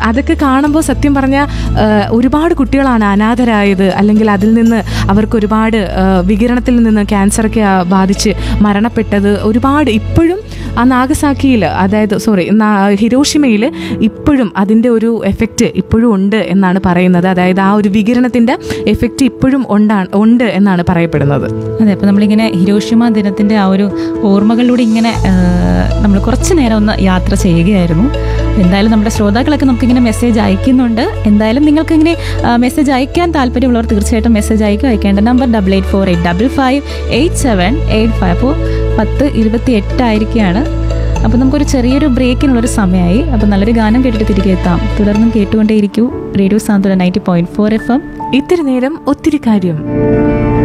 അതൊക്കെ കാണുമ്പോൾ സത്യം പറഞ്ഞാൽ ഒരുപാട് കുട്ടികളാണ് അനാഥരായത് അല്ലെങ്കിൽ അതിൽ നിന്ന് അവർക്ക് ഒരുപാട് ആ, വികിരണത്തിൽ നിന്ന് ക്യാൻസറൊക്കെ ആ, ബാധിച്ച് മരണപ്പെട്ടത് ഒരുപാട് ഇപ്പോഴും ആ നാഗസാക്കിയിൽ അതായത് സോറി ഹിരോഷിമയിൽ ഇപ്പോഴും അതിൻ്റെ ഒരു എഫക്റ്റ് ഇപ്പോഴും ഉണ്ട് എന്നാണ് പറയുന്നത് അതായത് ആ ഒരു വികിരണത്തിൻ്റെ എഫക്റ്റ് ഇപ്പോഴും ഉണ്ടാ ഉണ്ട് എന്നാണ് പറയപ്പെടുന്നത് അതെ അപ്പോൾ നമ്മളിങ്ങനെ ഹിരോഷിമ ദിനത്തിൻ്റെ ആ ഒരു ഓർമ്മകളിലൂടെ ഇങ്ങനെ നമ്മൾ കുറച്ച് നേരം ഒന്ന് യാത്ര ചെയ്യുകയായിരുന്നു എന്തായാലും നമ്മുടെ ശ്രോതാക്കളൊക്കെ നമുക്കിങ്ങനെ മെസ്സേജ് അയക്കുന്നുണ്ട് എന്തായാലും നിങ്ങൾക്ക് ഇങ്ങനെ മെസ്സേജ് അയക്കാൻ താല്പര്യമുള്ളവർ തീർച്ചയായിട്ടും മെസ്സേജ് അയക്കുക അയക്കേണ്ട number double eight four eight double five eight seven eight five അപ്പോൾ പത്ത് ഇരുപത്തി എട്ടായിരിക്കുകയാണ് അപ്പോൾ നമുക്കൊരു ചെറിയൊരു ബ്രേക്കിനുള്ളൊരു സമയമായി അപ്പോൾ നല്ലൊരു ഗാനം കേട്ടിട്ട് തിരികെ എത്താം തുടർന്നും കേട്ടുകൊണ്ടേയിരിക്കൂ radio Santhwana ninety point four F M ഇത്തിരി നേരം ഒത്തിരി കാര്യം